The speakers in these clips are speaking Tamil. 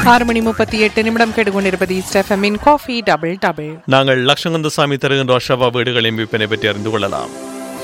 ஆறு மணி முப்பத்தி எட்டு நிமிடம் கேட்டுக்கொண்டிருப்பது ஈஸ்ட் எஃப்எம்மின் காஃபி டபுள் டபுள் நாங்கள் லட்சங்கந்தசாமி தருகின்ற அஷாவா வீடுகளின் விற்பனை பற்றி அறிந்து கொள்ளலாம்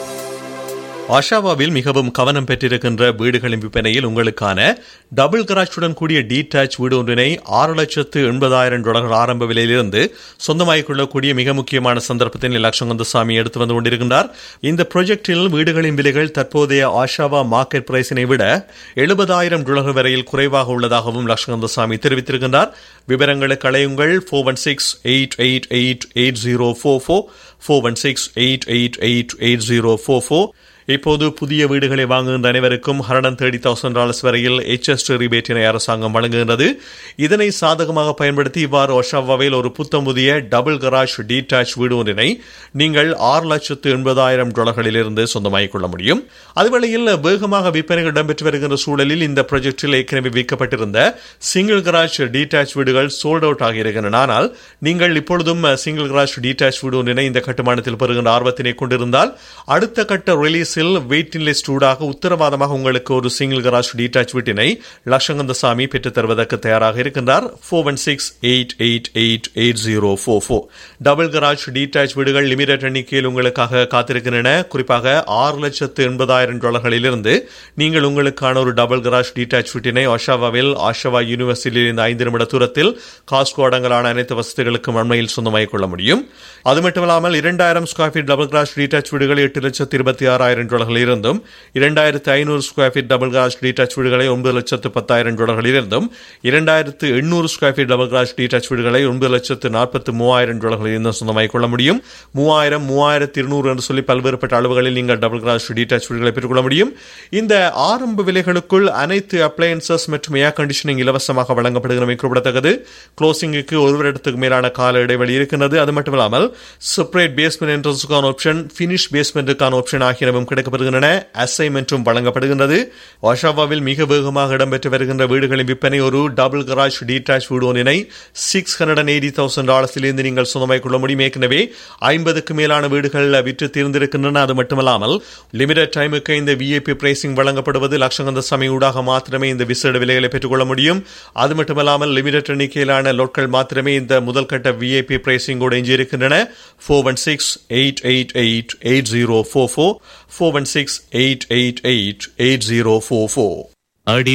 ஆஷாவாவில் மிகவும் கவனம் பெற்றிருக்கின்ற வீடுகளின் விற்பனையில் உங்களுக்கான டபுள் கராஜுடன் கூடிய டீடாச் வீடு ஒன்றினை ஆறு லட்சத்து எண்பதாயிரம் டாலர் ஆரம்ப விலையிலிருந்து சொந்தமாகிக் கொள்ளக்கூடிய மிக முக்கியமான சந்தர்ப்பத்தில் லட்சங்கந்தசாமி எடுத்து வந்து கொண்டிருக்கின்றார் இந்த ப்ராஜெக்டில் வீடுகளின் விலைகள் தற்போதைய ஆஷாவா மார்க்கெட் பிரைஸினை விட எழுபதாயிரம் டாலர் வரையில் குறைவாக உள்ளதாகவும் லட்சங்கந்தசாமி தெரிவித்திருக்கின்றார் விவரங்களுக்கு அழையுங்கள் four one six eight eight eight eight zero four four four one six eight eight eight eight zero four four இப்போது புதிய வீடுகளை வாங்குகின்ற அனைவருக்கும் ஹண்ட்ரட் தேர்ட்டி தௌசண்ட் டாலர்ஸ் வரையில் எச்எஸ்டி ரிபேட்டினை அரசாங்கம் வழங்குகின்றது இதனை சாதகமாக பயன்படுத்தி இவ்வாறு ஒஷாவாவில் ஒரு புத்தம் புதிய டபுள் கராஜ் டீடாச் வீடு ஒன்றினை நீங்கள் ஆறு லட்சத்து எண்பதாயிரம் டாலர்களிலிருந்து சொந்தமாகிக் கொள்ள முடியும் அதுவேளையில் வேகமாக விற்பனைகள் இடம்பெற்று வருகின்ற சூழலில் இந்த ப்ராஜெக்டில் ஏற்கனவே விற்கப்பட்டிருந்த சிங்கிள் கராஜ் டீடாச் வீடுகள் சோல்ட் அவுட் ஆகியிருக்கின்றன ஆனால் நீங்கள் இப்பொழுதும் சிங்கிள் கராஜ் டீடாச் வீடு ஒன்றினை இந்த கட்டுமானத்தில் பெறுகின்ற ஆர்வத்தினை கொண்டிருந்தால் அடுத்த கட்ட ரிலீஸ் பிரைஸில் வெயிட்டிங் லிஸ்ட் ஊடாக உத்தரவாதமாக உங்களுக்கு ஒரு சிங்கிள் கராஜ் டீடாச் வீட்டினை லட்சங்கந்தசாமி பெற்றுத் தருவதற்கு தயாராக இருக்கின்றார் four one six eight eight eight eight zero four four double garage detached வீடுகள் லிமிடெட் எண்ணிக்கையில் உங்களுக்காக காத்திருக்கின்றன குறிப்பாக ஆறு லட்சத்து எண்பதாயிரம் டாலர்களிலிருந்து நீங்கள் உங்களுக்கான ஒரு டபுள் கராஜ் டீடாச் வீட்டினை ஆஷாவாவில் ஆஷாவா யூனிவர்சிட்டியில் இந்த ஐந்து நிமிட தூரத்தில் காஸ்கோ அடங்கலான அனைத்து வசதிகளுக்கும் அண்மையில் சொந்தமாகிக் கொள்ள முடியும் அது மட்டுமல்லாமல் இரண்டாயிரம் square feet double garage detached வீடுகள் எட்டு லட்சத்து இருபத்தி ஆறாயிரம் டாலர்களில் இருந்தும் இரண்டாயிரத்து ஐநூறு square feet double garage detached வீடுகளை ஒன்பது லட்சத்து பத்தாயிரம் டாலர்களில் இருந்தும் இரண்டாயிரத்து எண்ணூறு square feet double garage detached வீடுகளை ஒன்பது லட்சத்து நாற்பத்து மூவாயிரம் டாலர்களில் இருந்தும் சொந்தமாகிக் கொள்ள முடியும் மூவாயிரம் மூவாயிரத்து இருநூறு என்று சொல்லி பல்வேறுபட்ட அளவுகளில் நீங்கள் டபுள் கிராஸ் டீடாச் வீடுகளை பெற்றுக்கொள்ள முடியும் இந்த ஆரம்ப விலைகளுக்குள் அனைத்து அப்ளையன்சஸ் மற்றும் ஏர் கண்டிஷனிங் இலவசமாக வழங்கப்படுகிற குறிப்பிடத்தக்கது க்ளோசிங்குக்கு ஒரு வருடத்துக்கு மேலான கால இடைவெளி இருக்கின்றது அது மட்டுமில்லாமல் செப்பரேட் பேஸ்மெண்ட் என்ட்ரன்ஸுக்கான ஆப்ஷன் ஃபினிஷ் பேஸ்மெண்ட்டுக்கான ஆப்ஷன் ஆகியனவும் கிடைக்கப்படுகின்றன அசைன்மெண்ட்டும் வழங்கப்படுகின்றது ஒஷாவாவில் மிக வேகமாக இடம்பெற்று வருகின்ற வீடுகளின் விற்பனை ஒரு டபுள் கராஜ் டீடாச் வீடு ஒன்றினை six hundred and eighty thousand டாலர்ஸிலிருந்து நீங்கள் சொந்தமாய் கொள்ள முடியும் ஏற்கனவே ஐம்பதுக்கு மேலான வீடுகள் விற்று தீர்ந்திருக்கின்றன அது மட்டுமல்லாமல் லிமிடெட் டைமுக்கு இந்த விஐபி பிரைசிங் வழங்கப்படுவது லட்சங்கந்த சமய ஊடாக மாத்திரமே இந்த விசேட விலைகளை பெற்றுக்கொள்ள முடியும் அது மட்டுமல்லாமல் லிமிடெட் எண்ணிக்கையிலான லோட்கள் மாத்திரமே இந்த முதல் கட்ட விஐபி பிரைசிங்கோடு எஞ்சியிருக்கின்றன four one six eight eight eight eight zero four four four one six eight eight eight eight zero four four அடி